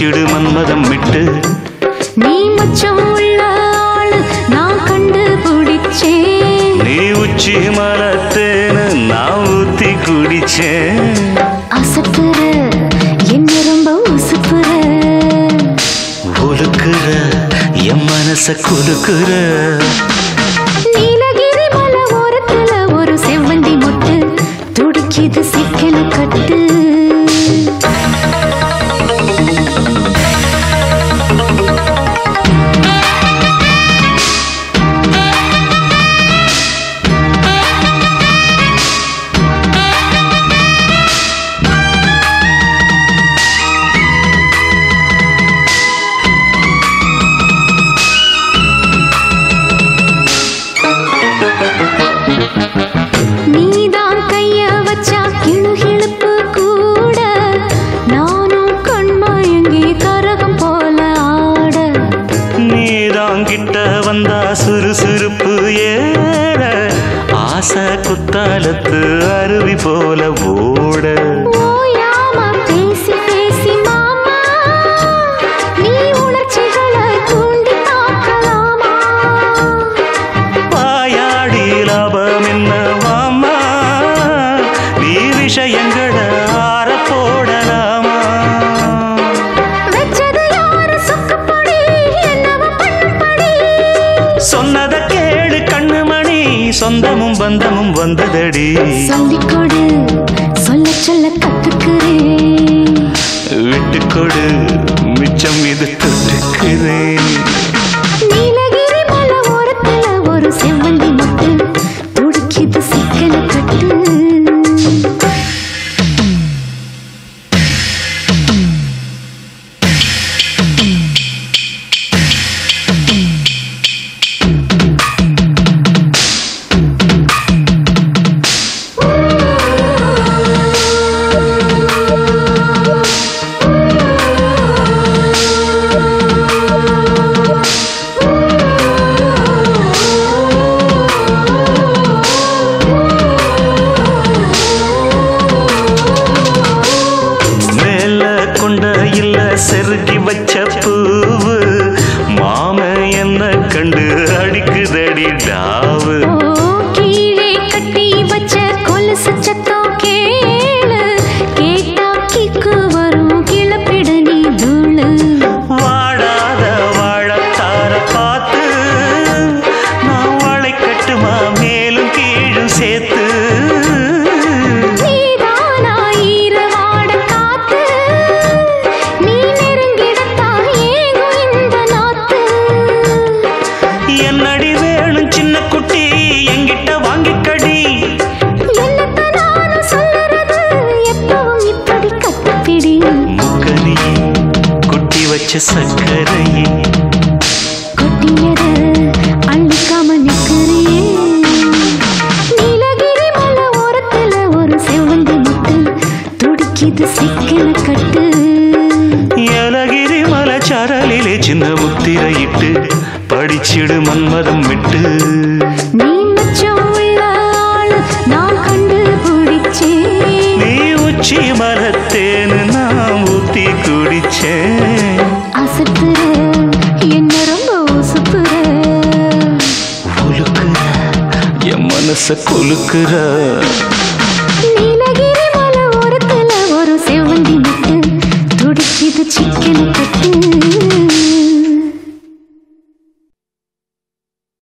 படிச்சிடு மன்மதம் விட்டு நீ மச்சம் உள்ள ஆளு நான் கண்டுபிடிச்சேன் நீ உச்சி மலத்தேன்னு நான் ஊத்தி குடிச்சேன் அசப்புற என்ன ரொம்ப உசுப்புற ஒழுக்குற என் மனச கொடுக்குற நீலகிரி மலை ஓரத்துல ஒரு செவ்வந்தி மொட்டு துடிக்குது சிக்கன கட்டு நீதான் கைய வச்சா கிளுகிழுப்பு கூட நானும் கண்மயங்கி கரகம் போல ஆட நீதான் கிட்ட வந்தா சுறுசுறுப்பு ஏற ஆசை குத்தாலத்து அருவி போல ஓட ஓயாம பேசி பேசி மாமா நீ உணர்ச்சிகளை தூண்டி தாக்கலாமா வாயாடி லாபம் என்ன வாமா நீ விஷயங்களை ஆற போடலாமா வெச்சது யாரு சுக்குப்படி என்னவ பண்ணுப்படி சொன்னத கேடு கண்ணுமணி சொந்தமும் பந்தமும் வந்ததடி சொல்லிக் கொடு சொல்ல சொல்ல கத்துக்கிறேன் விட்டுக்கொடு மிச்சம் இது தொட்டுக்கிறேன் நீலகிரி மலை ஓரத்துல ஒரு செவ்வந்தி மொட்டு துடிக்குது சிக்கன கட்டு மேல கொண்ட இல்ல செருகி வச்ச பூவு மாம என்ன கண்டு அடிக்குதடி டாவு ஓ கீழே கட்டி வச்ச கொலுசு சத்தம் கேளு கேட்டா கிக்கு வரும் கிளப்பிட நீ தூளு வாடாத வாழத்தார பார்த்து நான் வாழை கட்டுமா மேலும் கீழும் சேர்த்து நீதானா ஈரவாட காத்து நீ நெருங்கிடத்தான் ஏங்கும் இந்த நாத்து என்னடி வேணும் சின்ன குட்டி எங்கிட்ட வாங்கிக்கடி என்னத்த நானும் சொல்லுறது எப்பவும் இப்படி கட்டிப்பிடி முக்கனி குட்டி வச்ச சக்கரையே கொட்டியத அள்ளிக்காம நிக்கிறியே நீலகிரி மலை ஓரத்துல ஒரு செவ்வந்தி முட்டு துடிக்குது சிக்கன கட்டு ஏலகிரி மலைச்சாரலிலே சின்ன முத்திரையிட்டு படிச்சிடு மன்மதம் விட்டு நீ மச்சம் உள்ள ஆளு நான் கண்டுபிடிச்சேன் நீ உச்சி மரத்தேன்னு நான் ஊத்தி குடிச்சேன் அசத்துற என்ன ரொம்ப உசுப்புற உழுக்குற என் மனச குலுக்குற நீ